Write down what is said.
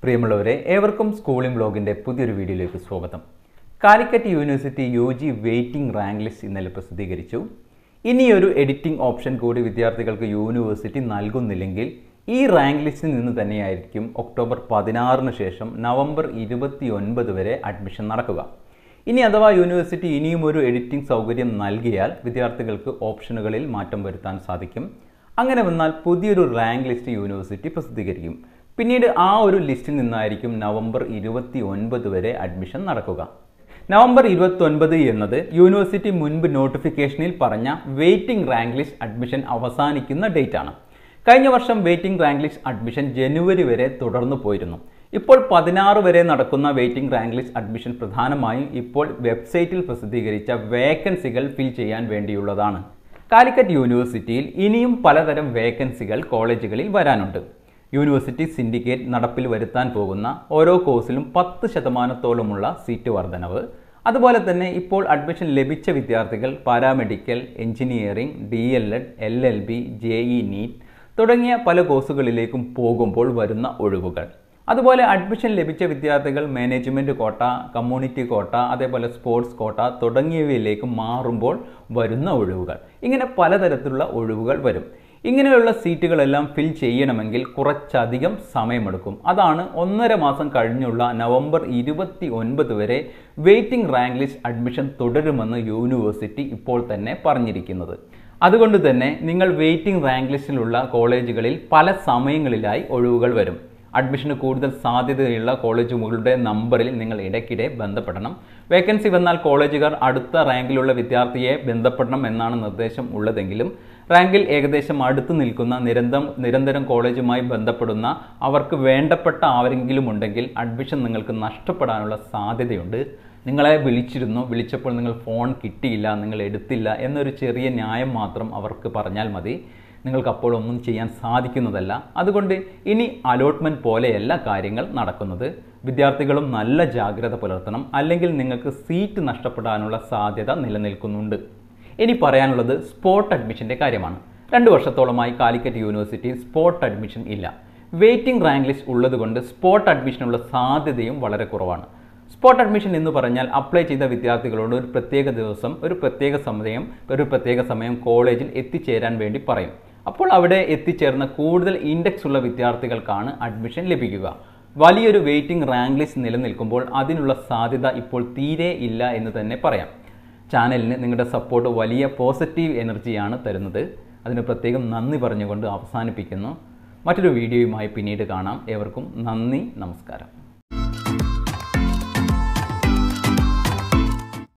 പ്രിയമുള്ളവരെ ഏവർക്കും സ്കൂളിംഗ് ബ്ലോഗിൻ്റെ പുതിയൊരു വീഡിയോയിലേക്ക് സ്വാഗതം Calicut university U G waiting rank list ഇന്നലെ പ്രസിദ്ധീകരിച്ചു ഇനിയൊരു എഡിറ്റിംഗ് ഓപ്ഷൻ കൂടി വിദ്യാർത്ഥികൾക്ക് യൂണിവേഴ്സിറ്റി നൽകുന്നില്ലെങ്കിൽ ഈ റാങ്ക് ലിസ്റ്റിൽ നിന്ന് തന്നെയായിരിക്കും ഒക്ടോബർ പതിനാറിന് ശേഷം നവംബർ ഇരുപത്തി ഒൻപത് വരെ അഡ്മിഷൻ നടക്കുക ഇനി അഥവാ യൂണിവേഴ്സിറ്റി ഇനിയും ഒരു എഡിറ്റിംഗ് സൗകര്യം നൽകിയാൽ വിദ്യാർത്ഥികൾക്ക് ഓപ്ഷനുകളിൽ മാറ്റം വരുത്താൻ സാധിക്കും അങ്ങനെ വന്നാൽ പുതിയൊരു റാങ്ക് ലിസ്റ്റ് യൂണിവേഴ്സിറ്റി പ്രസിദ്ധീകരിക്കും പിന്നീട് ആ ഒരു ലിസ്റ്റിൽ നിന്നായിരിക്കും നവംബർ ഇരുപത്തി ഒൻപത് വരെ അഡ്മിഷൻ നടക്കുക നവംബർ ഇരുപത്തി ഒൻപത് എന്നത് യൂണിവേഴ്സിറ്റി മുൻപ് നോട്ടിഫിക്കേഷനിൽ പറഞ്ഞ വെയിറ്റിംഗ് റാങ്ക് ലിസ്റ്റ് അഡ്മിഷൻ അവസാനിക്കുന്ന ഡേറ്റ് ആണ് കഴിഞ്ഞ വർഷം വെയിറ്റിംഗ് റാങ്ക് ലിസ്റ്റ് അഡ്മിഷൻ ജനുവരി വരെ തുടർന്നു പോയിരുന്നു ഇപ്പോൾ പതിനാറ് വരെ നടക്കുന്ന വെയിറ്റിംഗ് റാങ്ക് ലിസ്റ്റ് അഡ്മിഷൻ പ്രധാനമായും ഇപ്പോൾ വെബ്സൈറ്റിൽ പ്രസിദ്ധീകരിച്ച വേക്കൻസികൾ ഫിൽ ചെയ്യാൻ വേണ്ടിയുള്ളതാണ് കാലിക്കറ്റ് യൂണിവേഴ്സിറ്റിയിൽ ഇനിയും പലതരം വേക്കൻസികൾ കോളേജുകളിൽ വരാനുണ്ട് യൂണിവേഴ്സിറ്റി സിൻഡിക്കേറ്റ് നടപ്പിൽ വരുത്താൻ പോകുന്ന ഓരോ കോഴ്സിലും പത്ത് ശതമാനത്തോളമുള്ള സീറ്റ് വർധനവ് അതുപോലെ തന്നെ ഇപ്പോൾ അഡ്മിഷൻ ലഭിച്ച വിദ്യാർത്ഥികൾ paramedical engineering D L Ed L L B J E NEET തുടങ്ങിയ പല കോഴ്സുകളിലേക്കും പോകുമ്പോൾ വരുന്ന ഒഴിവുകൾ അതുപോലെ അഡ്മിഷൻ ലഭിച്ച വിദ്യാർത്ഥികൾ മാനേജ്മെൻറ്റ് കോട്ട കമ്മ്യൂണിറ്റി കോട്ട അതേപോലെ സ്പോർട്സ് കോട്ട തുടങ്ങിയവയിലേക്ക് മാറുമ്പോൾ വരുന്ന ഒഴിവുകൾ ഇങ്ങനെ പലതരത്തിലുള്ള ഒഴിവുകൾ വരും ഇങ്ങനെയുള്ള സീറ്റുകളെല്ലാം ഫിൽ ചെയ്യണമെങ്കിൽ കുറച്ചധികം സമയമെടുക്കും അതാണ് ഒന്നര മാസം കഴിഞ്ഞുള്ള നവംബർ ഇരുപത്തി ഒൻപത് വരെ വെയിറ്റിംഗ് റാങ്ക് ലിസ്റ്റ് അഡ്മിഷൻ തുടരുമെന്ന് യൂണിവേഴ്സിറ്റി ഇപ്പോൾ തന്നെ പറഞ്ഞിരിക്കുന്നത് അതുകൊണ്ട് തന്നെ നിങ്ങൾ വെയിറ്റിംഗ് റാങ്ക് ലിസ്റ്റിലുള്ള കോളേജുകളിൽ പല സമയങ്ങളിലായി ഒഴിവുകൾ വരും അഡ്മിഷന് കൂടുതൽ സാധ്യതയുള്ള കോളേജുകളുടെ നമ്പറിൽ നിങ്ങൾ ഇടയ്ക്കിടെ ബന്ധപ്പെടണം വേക്കൻസി വന്നാൽ കോളേജുകാർ അടുത്ത റാങ്കിലുള്ള വിദ്യാർത്ഥിയെ ബന്ധപ്പെടണം എന്നാണ് നിർദ്ദേശം ഉള്ളതെങ്കിലും റാങ്കിൽ ഏകദേശം അടുത്ത് നിൽക്കുന്ന നിരന്തരം നിരന്തരം കോളേജുമായി ബന്ധപ്പെടുന്ന അവർക്ക് വേണ്ടപ്പെട്ട ആരെങ്കിലും ഉണ്ടെങ്കിൽ അഡ്മിഷൻ നിങ്ങൾക്ക് നഷ്ടപ്പെടാനുള്ള സാധ്യതയുണ്ട് നിങ്ങളെ വിളിച്ചിരുന്നു വിളിച്ചപ്പോൾ നിങ്ങൾ ഫോൺ കിട്ടിയില്ല നിങ്ങൾ എടുത്തില്ല എന്നൊരു ചെറിയ ന്യായം മാത്രം അവർക്ക് പറഞ്ഞാൽ മതി നിങ്ങൾക്ക് അപ്പോൾ ഒന്നും ചെയ്യാൻ സാധിക്കുന്നതല്ല അതുകൊണ്ട് ഇനി അലോട്ട്മെൻറ്റ് പോലെയല്ല കാര്യങ്ങൾ നടക്കുന്നത് വിദ്യാർത്ഥികളും നല്ല ജാഗ്രത പുലർത്തണം അല്ലെങ്കിൽ നിങ്ങൾക്ക് സീറ്റ് നഷ്ടപ്പെടാനുള്ള സാധ്യത നിലനിൽക്കുന്നുണ്ട് ഇനി പറയാനുള്ളത് സ്പോട്ട് അഡ്മിഷൻ്റെ കാര്യമാണ് രണ്ട് വർഷത്തോളമായി കാലിക്കറ്റ് യൂണിവേഴ്സിറ്റിയിൽ സ്പോട്ട് അഡ്മിഷൻ ഇല്ല വെയിറ്റിംഗ് റാങ്ക് ലിസ്റ്റ് ഉള്ളതുകൊണ്ട് സ്പോട്ട് അഡ്മിഷനുള്ള സാധ്യതയും വളരെ കുറവാണ് സ്പോട്ട് അഡ്മിഷൻ എന്ന് പറഞ്ഞാൽ അപ്ലൈ ചെയ്ത വിദ്യാർത്ഥികളോട് ഒരു പ്രത്യേക ദിവസം ഒരു പ്രത്യേക സമയം ഒരു പ്രത്യേക സമയം കോളേജിൽ എത്തിച്ചേരാൻ വേണ്ടി പറയും അപ്പോൾ അവിടെ എത്തിച്ചേർന്ന കൂടുതൽ ഇൻഡെക്സ് ഉള്ള വിദ്യാർത്ഥികൾക്കാണ് അഡ്മിഷൻ ലഭിക്കുക വലിയൊരു വെയിറ്റിംഗ് റാങ്ക് ലിസ്റ്റ് നിലനിൽക്കുമ്പോൾ അതിനുള്ള സാധ്യത ഇപ്പോൾ തീരെ ഇല്ല എന്ന് തന്നെ പറയാം ചാനലിന് നിങ്ങളുടെ സപ്പോർട്ട് വലിയ പോസിറ്റീവ് എനർജിയാണ് തരുന്നത് അതിന് പ്രത്യേകം നന്ദി പറഞ്ഞുകൊണ്ട് അവസാനിപ്പിക്കുന്നു മറ്റൊരു വീഡിയോയുമായി പിന്നീട് കാണാം ഏവർക്കും നന്ദി നമസ്കാരം